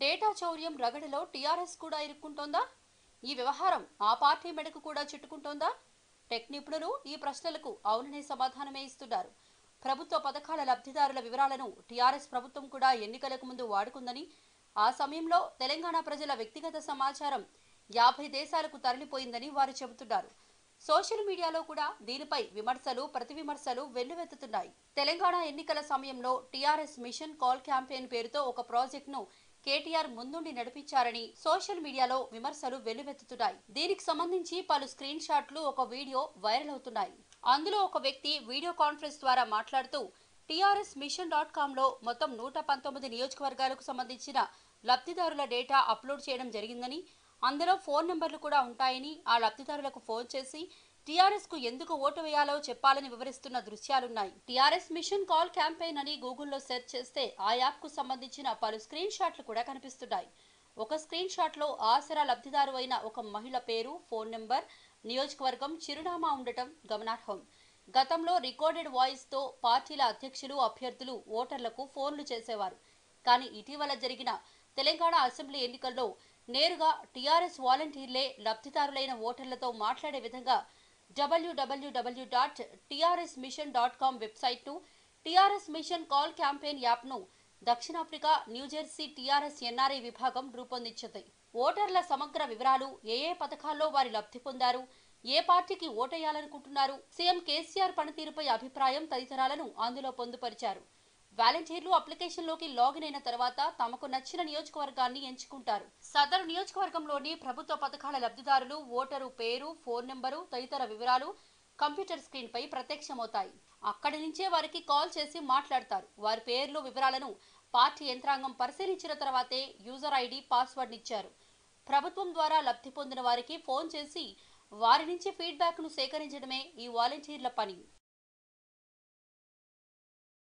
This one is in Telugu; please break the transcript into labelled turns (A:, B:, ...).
A: డేటా చౌర్యం రగడలో టీఆర్ఎస్ కూడా ఇరుక్కుంటోందా ఈ వ్యవహారం ఆ పార్టీ మెడకు కూడా చుట్టుకుంటోందా టెక్ నిపుణులు ఈ ప్రశ్నలకు అవుననే సమాధానమే ఇస్తున్నారు ప్రభుత్వ పథకాల లబ్ధిదారుల వివరాలను టీఆర్ఎస్ ప్రభుత్వం కూడా ఎన్నికలకు ముందు వాడుకుందని ఆ సమయంలో తెలంగాణ ప్రజల వ్యక్తిగత సమాచారం యాభై దేశాలకు తరలిపోయిందని వారు చెబుతున్నారు సోషల్ మీడియాలో కూడా దీనిపై విమర్శలు ప్రతి విమర్శలు వెల్లువెత్తుతున్నాయి తెలంగాణ ఎన్నికల సమయంలో టీఆర్ఎస్ మిషన్ కాల్ క్యాంపెయిన్ పేరుతో ఒక ప్రాజెక్టును కేటీఆర్ ముందుండి నడిపించారని సోషల్ మీడియాలో విమర్శలు వెల్లువెత్తుతున్నాయి దీనికి సంబంధించి పలు స్క్రీన్ షాట్లు ఒక వీడియో వైరల్ అవుతున్నాయి అందులో ఒక వ్యక్తి వీడియో కాన్ఫరెన్స్ ద్వారా మాట్లాడుతూ టీఆర్ఎస్ మిషన్ డాట్ కామ్లో మొత్తం నూట పంతొమ్మిది నియోజకవర్గాలకు సంబంధించిన లబ్ధిదారుల డేటా అప్లోడ్ చేయడం జరిగిందని అందులో ఫోన్ నెంబర్లు కూడా ఉంటాయని ఆ లబ్ధిదారులకు ఫోన్ చేసి టీఆర్ఎస్ కు ఎందుకు ఓటు వేయాలో చెప్పాలని వివరిస్తున్న దృశ్యాలున్నాయి టీఆర్ఎస్ మిషన్ కాల్ క్యాంపెయిన్ అని గూగుల్లో సెర్చ్ చేస్తే ఆ యాప్ కు సంబంధించిన పలు స్క్రీన్ షాట్లు కూడా కనిపిస్తున్నాయి ఒక స్క్రీన్ షాట్ లో ఆసరా లబ్ధిదారు అయిన ఒక మహిళ పేరు ఫోన్ నెంబర్ నియోజకవర్గం చిరునామా ఉండటం గమనార్హం గతంలో రికార్డెడ్ వాయిస్ తో పార్టీల అధ్యక్షులు అభ్యర్థులు ఓటర్లకు ఫోన్లు చేసేవారు కానీ ఇటీవల జరిగిన తెలంగాణ అసెంబ్లీ ఎన్నికల్లో నేరుగా టీఆర్ఎస్ వాలంటీర్లే లబ్ధిదారులైన ఓటర్లతో మాట్లాడే విధంగా డబ్ల్యూడబ్ల్యూడబ్ల్యూ dot TRS mission dot com వెబ్సైట్ను టీఆర్ఎస్ మిషన్ కాల్ క్యాంపెయిన్ యాప్ను దక్షిణాఫ్రికా న్యూజెర్సీ టీఆర్ఎస్ ఎన్ఆర్ఐ విభాగం రూపొందించింది ఓటర్ల సమగ్ర వివరాలు ఏ ఏ పథకాల్లో వారి లబ్ధి పొందారు ఏ పార్టీకి ఓటేయాలనుకుంటున్నారు సీఎం కేసీఆర్ పనితీరుపై అభిప్రాయం తదితరాలను అందులో పొందుపరిచారు వాలంటీర్లు అప్లికేషన్లోకి లాగిన్ అయిన తర్వాత తమకు నచ్చిన నియోజకవర్గాన్ని ఎంచుకుంటారు సదరు నియోజకవర్గంలోని ప్రభుత్వ పథకాల లబ్ధిదారులు ఓటరు పేరు ఫోన్ నెంబరు తదితర వివరాలు కంప్యూటర్ స్క్రీన్ పై ప్రత్యక్షమవుతాయి అక్కడి నుంచే వారికి కాల్ చేసి మాట్లాడతారు వారి పేర్లు వివరాలను పార్టీ యంత్రాంగం పరిశీలించిన తర్వాతే యూజర్ ఐడి పాస్వర్డ్ ఇచ్చారు ప్రభుత్వం ద్వారా లబ్ధి పొందిన వారికి ఫోన్ చేసి వారి నుంచి ఫీడ్బ్యాక్ ను సేకరించడమే ఈ వాలంటీర్ల పని